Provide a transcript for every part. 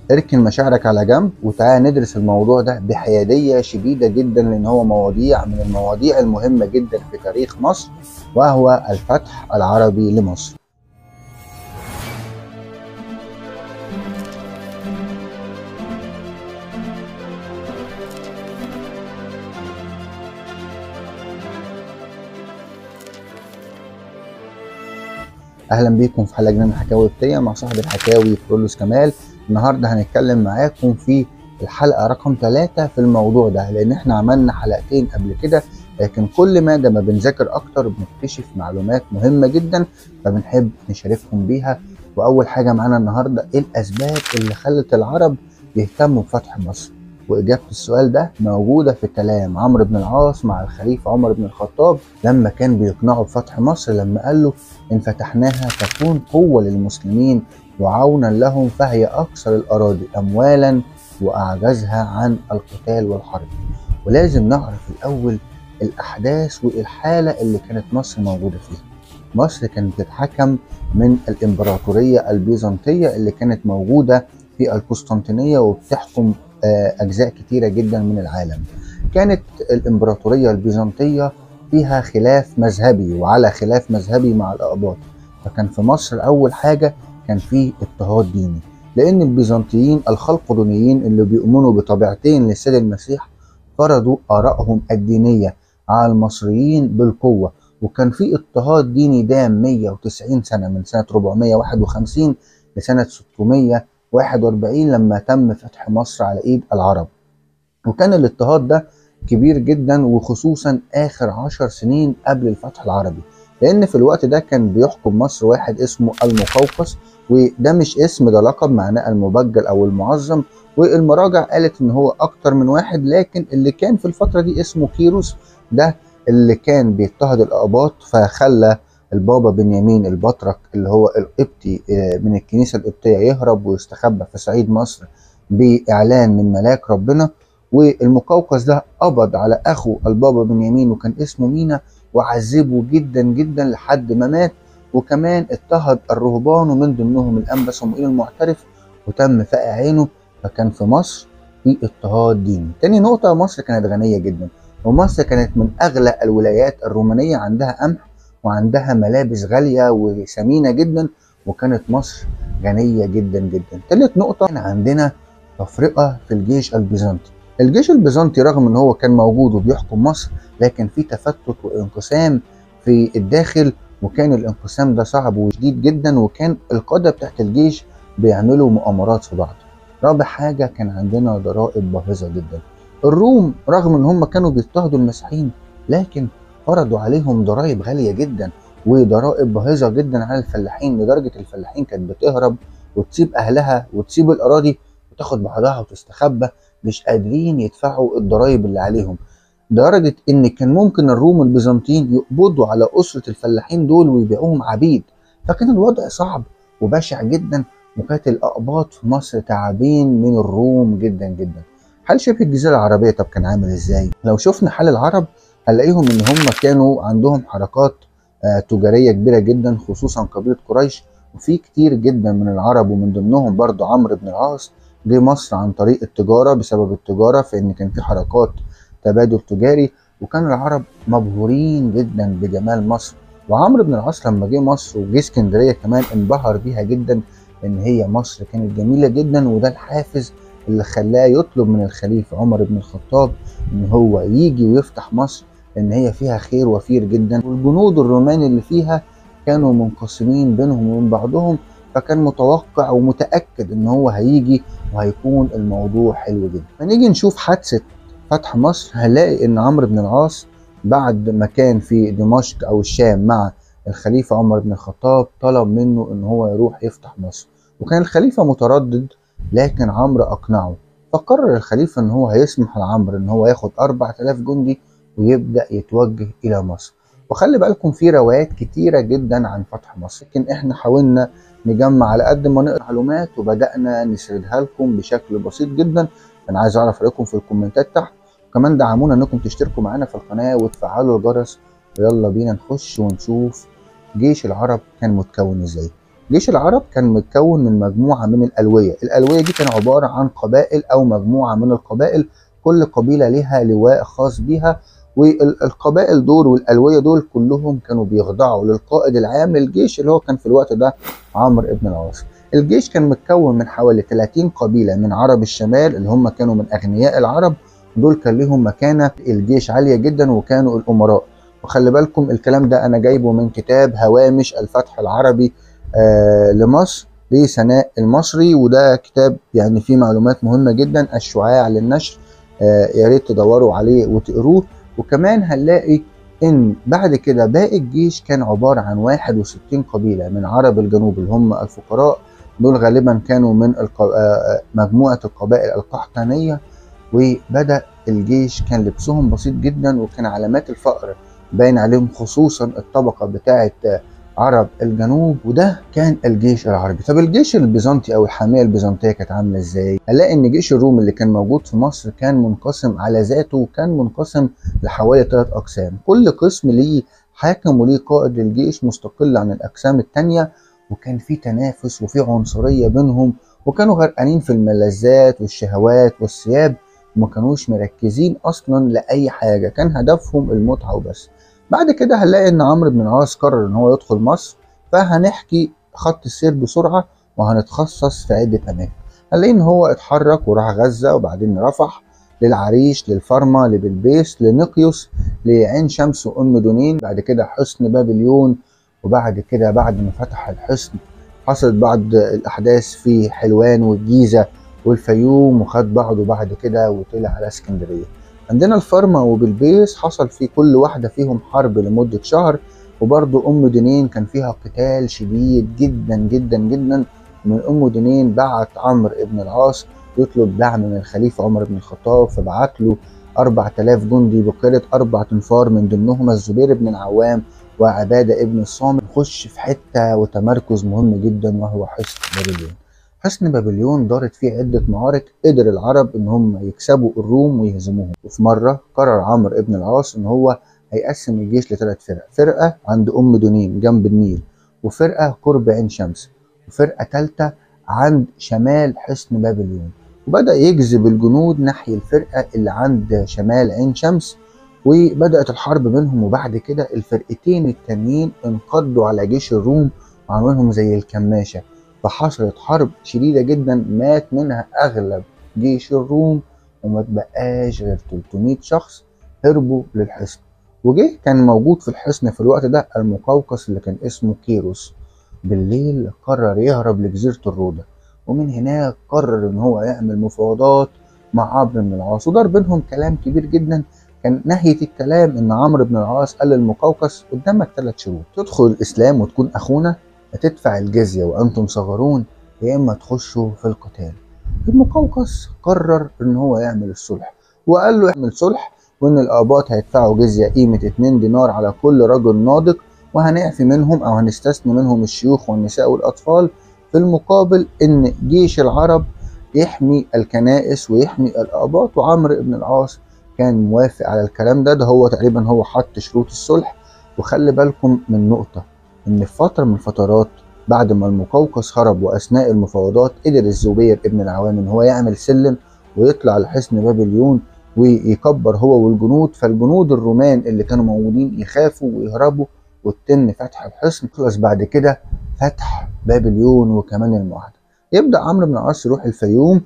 اركن مشاعرك على جنب وتعالى ندرس الموضوع ده بحيادية شديدة جدا لأن هو مواضيع من المواضيع المهمة جدا في تاريخ مصر وهو الفتح العربي لمصر اهلا بيكم في حلقه جديده من حكاوي بتيه مع صاحب الحكاوي كرولوس كمال النهارده هنتكلم معاكم في الحلقه رقم ثلاثة في الموضوع ده لان احنا عملنا حلقتين قبل كده لكن كل ما ده ما بنذاكر اكتر بنكتشف معلومات مهمه جدا فبنحب نشارككم بيها واول حاجه معانا النهارده ايه الاسباب اللي خلت العرب يهتموا بفتح مصر واجابه السؤال ده موجوده في كلام عمرو بن العاص مع الخليفه عمر بن الخطاب لما كان بيقنعه بفتح مصر لما قال له ان فتحناها تكون قوه للمسلمين وعونا لهم فهي اكثر الاراضي اموالا واعجزها عن القتال والحرب ولازم نعرف الاول الاحداث والحاله اللي كانت مصر موجوده فيها مصر كانت بتتحكم من الامبراطوريه البيزنطيه اللي كانت موجوده في القسطنطينيه وبتحكم اجزاء كتيره جدا من العالم كانت الامبراطوريه البيزنطيه فيها خلاف مذهبي وعلى خلاف مذهبي مع الأقباط فكان في مصر أول حاجة كان في اضطهاد ديني لأن البيزنطيين الخلقدونيين اللي بيؤمنوا بطبيعتين للسيد المسيح فرضوا آرائهم الدينية على المصريين بالقوة وكان في اضطهاد ديني دام 190 سنة من سنة 451 لسنة 641 لما تم فتح مصر على إيد العرب وكان الاضطهاد ده كبير جدا وخصوصا اخر عشر سنين قبل الفتح العربي لان في الوقت ده كان بيحكم مصر واحد اسمه المقوقس وده مش اسم ده لقب معناه المبجل او المعظم والمراجع قالت ان هو اكتر من واحد لكن اللي كان في الفتره دي اسمه كيروس ده اللي كان بيضطهد الاقباط فخلى البابا بنيامين البطرك اللي هو القبطي من الكنيسه القبطيه يهرب ويستخبى في صعيد مصر باعلان من ملاك ربنا والمقوقس ده قبض على اخو البابا بنيامين وكان اسمه مينا وعذبه جدا جدا لحد ما مات وكمان اضطهد الرهبان ومن ضمنهم الانبا صموئيل المعترف وتم فقع عينه فكان في مصر في اضطهاد ديني. تاني نقطة مصر كانت غنية جدا ومصر كانت من أغلى الولايات الرومانية عندها قمح وعندها ملابس غالية وثمينة جدا وكانت مصر غنية جدا جدا. تالت نقطة كان عندنا تفرقة في الجيش البيزنطي الجيش البيزنطي رغم ان هو كان موجود وبيحكم مصر لكن في تفتت وانقسام في الداخل وكان الانقسام ده صعب وشديد جدا وكان القاده بتاعت الجيش بيعملوا مؤامرات في بعض رابع حاجه كان عندنا ضرائب باهظه جدا الروم رغم ان هم كانوا بيضطهدوا المسيحيين لكن فرضوا عليهم ضرائب غاليه جدا وضرائب باهظه جدا على الفلاحين لدرجه الفلاحين كانت بتهرب وتسيب اهلها وتسيب الاراضي وتاخد بعضها وتستخبى مش قادرين يدفعوا الضرائب اللي عليهم لدرجة إن كان ممكن الروم البيزنطيين يقبضوا على أسرة الفلاحين دول ويبيعوهم عبيد فكان الوضع صعب وبشع جدا وكانت الأقباط في مصر تعبين من الروم جدا جدا حال شبه الجزيرة العربية طب كان عامل إزاي؟ لو شفنا حال العرب هنلاقيهم إن هم كانوا عندهم حركات آه تجارية كبيرة جدا خصوصا قبيلة قريش وفي كتير جدا من العرب ومن ضمنهم برضو عمرو بن العاص جه مصر عن طريق التجاره بسبب التجاره فان كان في حركات تبادل تجاري وكان العرب مبهورين جدا بجمال مصر وعمرو بن العاص لما جه مصر وجه اسكندريه كمان انبهر بيها جدا ان هي مصر كانت جميله جدا وده الحافز اللي خلاه يطلب من الخليفه عمر بن الخطاب ان هو يجي ويفتح مصر لان هي فيها خير وفير جدا والجنود الرومان اللي فيها كانوا منقسمين بينهم وبين بعضهم فكان متوقع ومتاكد ان هو هيجي وهيكون الموضوع حلو جدا فنيجي نشوف حادثه فتح مصر هنلاقي ان عمرو بن العاص بعد ما كان في دمشق او الشام مع الخليفه عمر بن الخطاب طلب منه ان هو يروح يفتح مصر وكان الخليفه متردد لكن عمرو اقنعه فقرر الخليفه ان هو هيسمح لعمرو ان هو ياخد 4000 جندي ويبدا يتوجه الى مصر وخلي بالكم في روايات كتيره جدا عن فتح مصر لكن احنا حاولنا نجمع على قد ما نقدر معلومات وبدانا نسردها لكم بشكل بسيط جدا انا عايز اعرف رايكم في الكومنتات تحت وكمان دعمونا انكم تشتركوا معانا في القناه وتفعلوا الجرس ويلا بينا نخش ونشوف جيش العرب كان متكون ازاي جيش العرب كان متكون من مجموعة من الألوية الألوية دي كان عبارة عن قبائل أو مجموعة من القبائل كل قبيلة لها لواء خاص بيها والقبائل دول والألوية دول كلهم كانوا بيخضعوا للقائد العام للجيش اللي هو كان في الوقت ده عمرو بن العاص الجيش كان متكون من حوالي 30 قبيلة من عرب الشمال اللي هم كانوا من أغنياء العرب دول كان لهم مكانة الجيش عالية جدا وكانوا الأمراء وخلي بالكم الكلام ده أنا جايبه من كتاب هوامش الفتح العربي آه لمصر لسناء المصري وده كتاب يعني فيه معلومات مهمة جدا الشعاع للنشر آه يا ريت تدوروا عليه وتقروه وكمان هنلاقي ان بعد كده باقي الجيش كان عبارة عن 61 قبيلة من عرب الجنوب اللي هم الفقراء دول غالبا كانوا من الق... مجموعة القبائل القحطانية وبدأ الجيش كان لبسهم بسيط جدا وكان علامات الفقر باين عليهم خصوصا الطبقة بتاعة عرب الجنوب وده كان الجيش العربي طب الجيش البيزنطي او الحاميه البيزنطيه كانت عامله ازاي هنلاقي ان جيش الروم اللي كان موجود في مصر كان منقسم على ذاته وكان منقسم لحوالي ثلاث اقسام كل قسم ليه حاكم وليه قائد للجيش مستقل عن الاقسام الثانيه وكان في تنافس وفي عنصريه بينهم وكانوا غرقانين في الملذات والشهوات والثياب وما كانوش مركزين اصلا لاي حاجه كان هدفهم المتعه وبس بعد كده هنلاقي ان عمرو بن العاص قرر ان هو يدخل مصر فهنحكي خط السير بسرعه وهنتخصص في عده اماكن هنلاقي ان هو اتحرك وراح غزه وبعدين رفح للعريش للفرما لبلبيس لنقيوس لعين شمس وام دونين بعد كده حصن بابليون وبعد كده بعد ما فتح الحصن حصلت بعض الاحداث في حلوان والجيزه والفيوم وخد بعضه بعد كده وطلع على اسكندريه عندنا الفرما وبلبيس حصل في كل واحدة فيهم حرب لمدة شهر وبرضه أم دينين كان فيها قتال شديد جدا جدا جدا من أم دينين بعت عمرو بن العاص يطلب دعم من الخليفة عمر بن الخطاب فبعت له 4000 جندي بقيادة أربع تنفار من ضمنهم الزبير بن العوام وعبادة ابن الصامت يخش في حتة وتمركز مهم جدا وهو حصن بابليون حصن بابليون دارت فيه عدة معارك قدر العرب ان هم يكسبوا الروم ويهزموهم وفي مرة قرر عمرو ابن العاص ان هو هيقسم الجيش لثلاث فرق فرقة عند ام دونين جنب النيل وفرقة قرب عين شمس وفرقة ثالثة عند شمال حصن بابليون وبدأ يجذب الجنود ناحية الفرقة اللي عند شمال عين شمس وبدأت الحرب بينهم وبعد كده الفرقتين التانيين انقضوا على جيش الروم وعملهم زي الكماشة فحصلت حرب شديدة جدا مات منها أغلب جيش الروم وما تبقاش غير 300 شخص هربوا للحصن وجه كان موجود في الحصن في الوقت ده المقوقس اللي كان اسمه كيروس بالليل قرر يهرب لجزيرة الرودة ومن هناك قرر ان هو يعمل مفاوضات مع عمرو بن العاص ودار بينهم كلام كبير جدا كان نهاية الكلام ان عمرو بن العاص قال للمقوقس قدامك ثلاث شروط تدخل الاسلام وتكون اخونا هتدفع الجزية وأنتم صغرون يا إما تخشوا في القتال المقوقس قرر إن هو يعمل الصلح وقال له اعمل صلح وإن الآباط هيدفعوا جزية قيمة 2 دينار على كل رجل ناضج وهنعفي منهم أو هنستثني منهم الشيوخ والنساء والأطفال في المقابل إن جيش العرب يحمي الكنائس ويحمي الآباط وعمرو بن العاص كان موافق على الكلام ده ده هو تقريبا هو حط شروط الصلح وخلي بالكم من نقطة إن في فترة من الفترات بعد ما المقوقس هرب وأثناء المفاوضات قدر الزبير ابن العوام إن هو يعمل سلم ويطلع لحصن بابليون ويكبر هو والجنود فالجنود الرومان اللي كانوا موجودين يخافوا ويهربوا وتم فتح الحصن خلص بعد كده فتح بابليون وكمان المعاهدة يبدأ عمرو بن العاص يروح الفيوم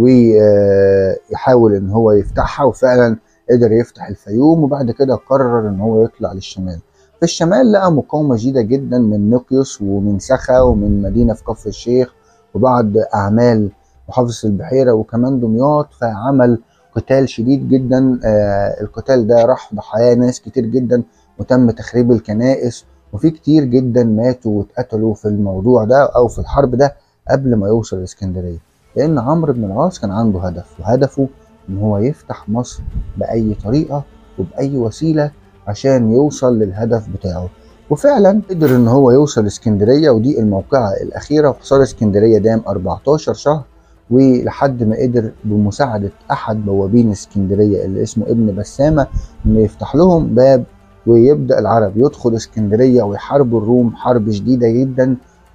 ويحاول ان هو يفتحها وفعلا قدر يفتح الفيوم وبعد كده قرر ان هو يطلع للشمال في الشمال لقى مقاومة شديدة جدا من نقيوس ومن سخا ومن مدينة في كفر الشيخ وبعض أعمال محافظة البحيرة وكمان دمياط فعمل قتال شديد جدا آه القتال ده راح ضحايا ناس كتير جدا وتم تخريب الكنائس وفي كتير جدا ماتوا واتقتلوا في الموضوع ده أو في الحرب ده قبل ما يوصل الإسكندرية لأن عمرو بن العاص كان عنده هدف وهدفه إن هو يفتح مصر بأي طريقة وبأي وسيلة عشان يوصل للهدف بتاعه وفعلا قدر ان هو يوصل اسكندريه ودي الموقعه الاخيره وحصار اسكندريه دام 14 شهر ولحد ما قدر بمساعده احد بوابين اسكندريه اللي اسمه ابن بسامه انه يفتح لهم باب ويبدا العرب يدخل اسكندريه ويحاربوا الروم حرب شديده جدا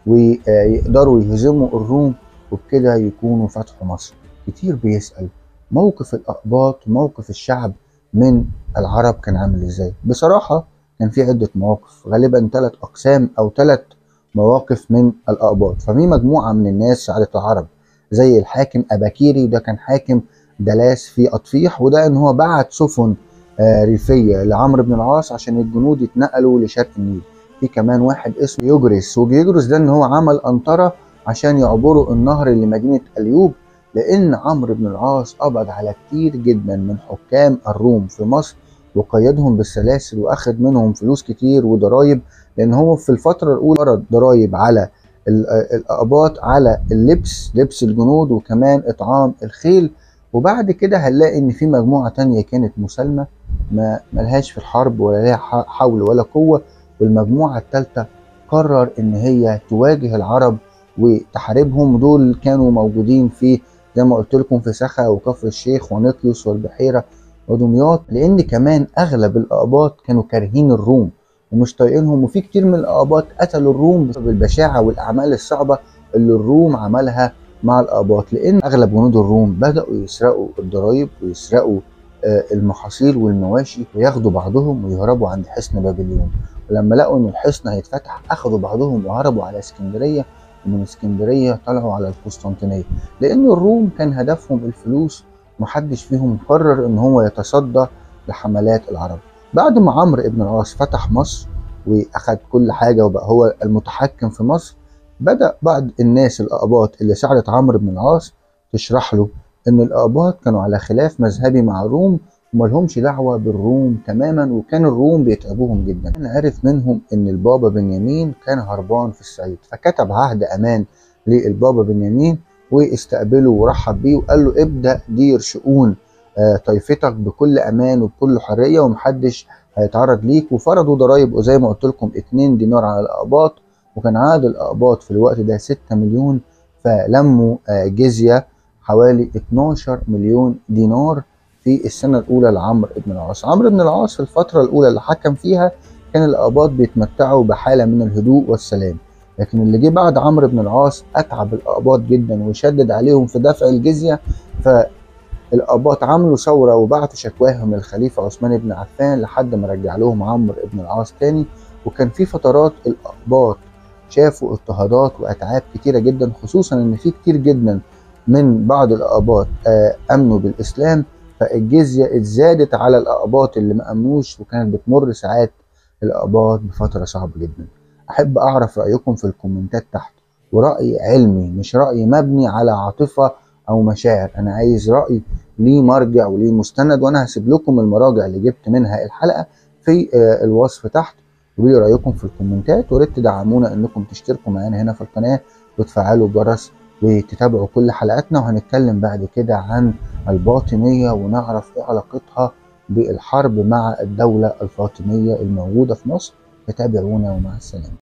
ويقدروا يهزموا الروم وبكده يكونوا فتحوا مصر كتير بيسأل موقف الأقباط وموقف الشعب من العرب كان عامل ازاي بصراحة كان في عدة مواقف غالبا ثلاث أقسام أو ثلاث مواقف من الأقباط ففي مجموعة من الناس ساعدت العرب زي الحاكم أباكيري وده كان حاكم دلاس في أطفيح وده إن هو بعت سفن آه، ريفية لعمرو بن العاص عشان الجنود يتنقلوا لشرق النيل في كمان واحد اسمه يجرس ويجرس ده إن هو عمل أنطرة عشان يعبروا النهر لمدينة أليوب لأن عمرو بن العاص قبض على كتير جدا من حكام الروم في مصر وقيدهم بالسلاسل واخد منهم فلوس كتير وضرايب لان هو في الفتره الاولى فرض ضرايب على ال- الاقباط على اللبس لبس الجنود وكمان اطعام الخيل وبعد كده هنلاقي ان في مجموعه تانية كانت مسالمه ما ملهاش في الحرب ولا لها ح- حول ولا قوه والمجموعه الثالثه قرر ان هي تواجه العرب وتحاربهم دول كانوا موجودين في زي ما قلت لكم في سخا وكفر الشيخ ونقيوس والبحيره ودمياط لان كمان اغلب الاقباط كانوا كارهين الروم ومش طايقينهم وفي كتير من الاقباط قتلوا الروم بسبب البشاعه والاعمال الصعبه اللي الروم عملها مع الاقباط لان اغلب جنود الروم بداوا يسرقوا الضرايب ويسرقوا آه، المحاصيل والمواشي وياخدوا بعضهم ويهربوا عند حصن بابليون ولما لقوا ان الحصن هيتفتح اخدوا بعضهم وهربوا على اسكندريه ومن اسكندريه طلعوا على القسطنطينيه لان الروم كان هدفهم الفلوس محدش فيهم قرر ان هو يتصدى لحملات العرب بعد ما عمرو بن العاص فتح مصر واخد كل حاجه وبقى هو المتحكم في مصر بدا بعض الناس الاقباط اللي ساعدت عمرو بن العاص تشرح له ان الاقباط كانوا على خلاف مذهبي مع الروم وملهمش دعوه بالروم تماما وكان الروم بيتعبوهم جدا كان عرف منهم ان البابا بنيامين كان هربان في الصعيد فكتب عهد امان للبابا بنيامين واستقبله ورحب بيه وقال له ابدا دير شؤون آه، طائفتك بكل امان وبكل حريه ومحدش هيتعرض ليك وفرضوا ضرايب وزي ما قلت لكم 2 دينار على الاقباط وكان عدد الاقباط في الوقت ده 6 مليون فلموا آه، جزيه حوالي 12 مليون دينار في السنه الاولى لعمرو بن العاص عمرو بن العاص في الفتره الاولى اللي حكم فيها كان الاقباط بيتمتعوا بحاله من الهدوء والسلام لكن اللي جه بعد عمرو بن العاص اتعب الاقباط جدا وشدد عليهم في دفع الجزيه فالاقباط عملوا ثوره وبعتوا شكواهم للخليفه عثمان بن عفان لحد ما رجع لهم عمرو بن العاص تاني وكان في فترات الاقباط شافوا اضطهادات واتعاب كتيره جدا خصوصا ان في كتير جدا من بعض الاقباط آه، امنوا بالاسلام فالجزيه اتزادت على الاقباط اللي ما امنوش وكانت بتمر ساعات الاقباط بفتره صعبه جدا احب اعرف رايكم في الكومنتات تحت وراي علمي مش راي مبني على عاطفه او مشاعر انا عايز راي ليه مرجع وليه مستند وانا هسيب لكم المراجع اللي جبت منها الحلقه في آه، الوصف تحت قولوا لي رايكم في الكومنتات وريت تدعمونا انكم تشتركوا معانا هنا في القناه وتفعلوا الجرس وتتابعوا كل حلقاتنا وهنتكلم بعد كده عن الباطنيه ونعرف ايه علاقتها بالحرب مع الدوله الفاطميه الموجوده في مصر فتابعونا ومع السلامه